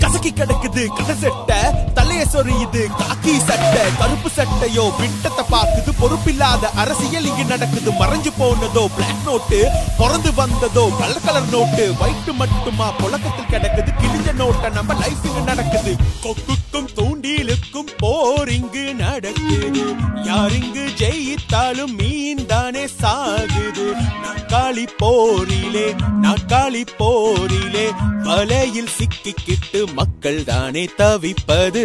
கசக்கி கிடக்குது கதை சட்டை தலைய சொரியுது காக்கி சட்டை கருப்பு சட்டையோ விட்டத்தை பாக்குது பொறுப்பில்லாத அரசியல் இங்கு நடக்குது மறைஞ்சு போனதோ பிளாக் நோட்டு பிறந்து வந்ததோ கலர் கலர் நோட்டு ஒயிட் மட்டுமா புழக்கத்தில் கிடக்குது கிழிஞ்ச நோட்டை நம்ம லைஃப் இங்கு நடக்குது கொக்குக்கும் தூண்டிலுக்கும் போர் இங்கு நடக்குது யார் இங்கு ஜெயித்தாலும் மீன் தானே சாகுது நாக்காளி போரிலே நாக்காளி போரிலே வலையில் சிக்கிக்கிட்டு மக்கள் தானே தவிப்பது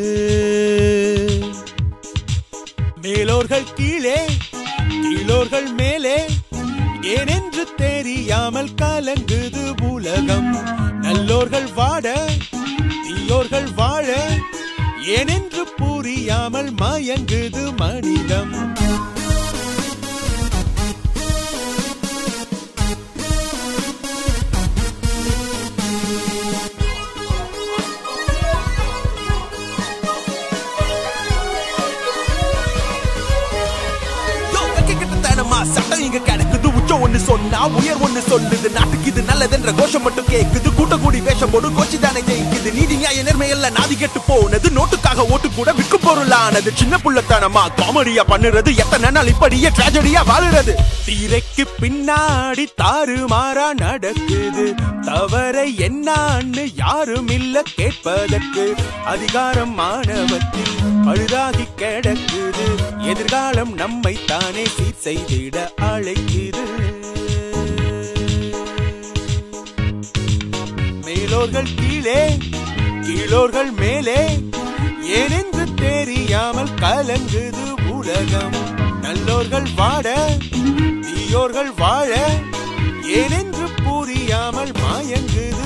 மேலோர்கள் கீழே கீழோர்கள் மேலே ஏனென்று தெரியாமல் கலங்குது உலகம் நல்லோர்கள் வாட தீயோர்கள் வாழ ஏனென்று புரியாமல் மயங்குது மனிதம் யோ, வெக்கக்கெட்டத்தனமா சட்டம் இங்க கிடக்குது உச்சம் ஒண்ணு சொன்னா உயர் ஒண்ணு சொல்லுது நாட்டுக்கு இது நல்லதென்ற கோஷம் மட்டும் கேக்குது கூட்ட கூடி வேஷம் போடு கோச்சி தானே ஜெயிக்குது நீதி நியாய நேர்மை எல்லாம் நாதி கெட்டு போனது நோட்டுக்காக ஓட்டு கூட விற்கும் பொருளானது சின்ன புள்ளத்தனமா காமெடியா பண்ணுறது எத்தனை நாள் இப்படியே ட்ராஜடியா வாழுறது தீரைக்கு பின்னாடி தாறுமாறா நடக்குது தவறை என்னான்னு யாரும் இல்ல கேட்பதற்கு அதிகாரம் மாணவத்தில் பழுதாகி கிடக்குது எதிர்காலம் நம்மை தானே சீர் செய்திட அழைக்குது மேலோர்கள் கீழே கீழோர்கள் மேலே ஏனென்று தெரியாமல் கலங்குது உலகம் நல்லோர்கள் வாட தீயோர்கள் வாழ ஏனென்று புரியாமல் மாயங்குது